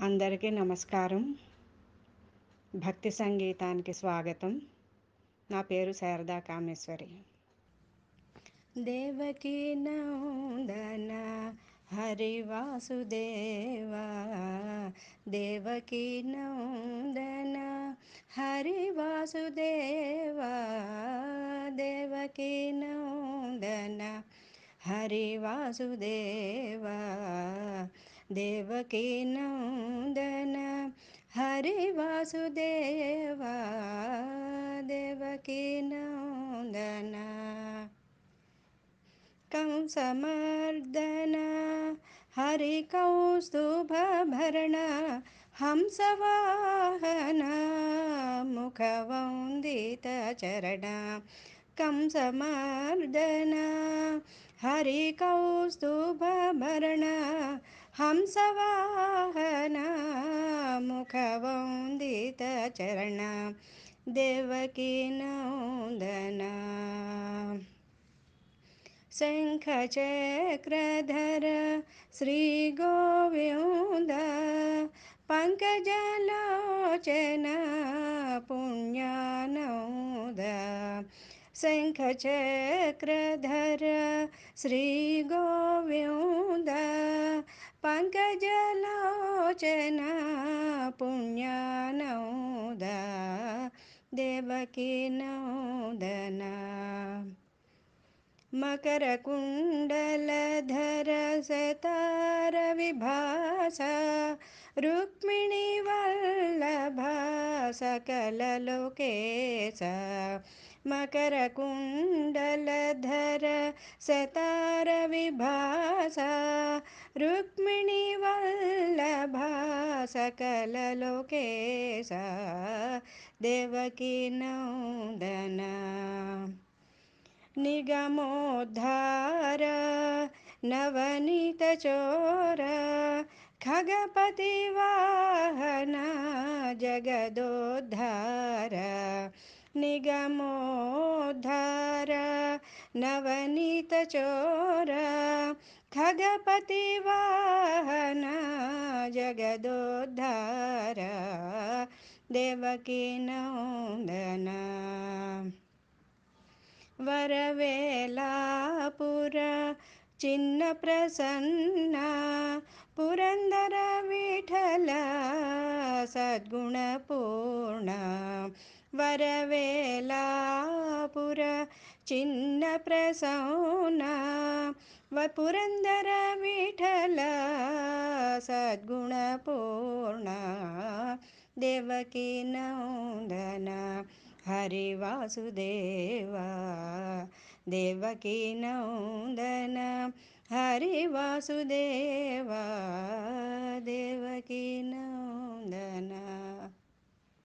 అందరికీ నమస్కారం భక్తి సంగీతానికి స్వాగతం నా పేరు శారదా కామేశ్వరి దేవకీ నందన హరి వాసుదేవ దేవకీ నందన హరి వాసుదేవ దేవకీ నందన హరి వాసుదేవ దేవకీ నందన హరి వాసుదేవ దేవకీ నందన కంసమర్దన హరి కౌస్తుభభరణ హంసవాహన ముఖవందిత చరణ కంసమర్దన హరి కౌస్తుభభరణ హంసవాహన ముఖవందిత చరణ దేవకీ నందన శంఖచక్రధర శ్రీగోవింద పంకజలోచన పుణ్యానౌద శంఖచక్రధర శ్రీగోవింద పంకజలోచన పుణ్యానౌద దేవకీ నౌదన मकरकुण्डलधर सतार विभास रुक्मिणीवल्लभा सकललोकेश मकरकुण्डलधर सतार विभास रुक्मिणीवल्लभा सकललोकेश देवकी नौदना निगमोद्धार नवनीतचोर खगपतिवाहन जगदोद्धार निगमोद्धार नवनीतचोर खगपतिवाहन जगदोद्धार देवकी नौदना వరవేలాపుర చిన్న ప్రసన్న పురందర విఠల సద్గుణపూర్ణ వరవేలాపుర చిన్న ప్రసన్న పురందర విఠల సద్గుణపూర్ణ దేవకీ నందన హరి వాసుదేవ దేవకీ నందన హరి వాసుదేవ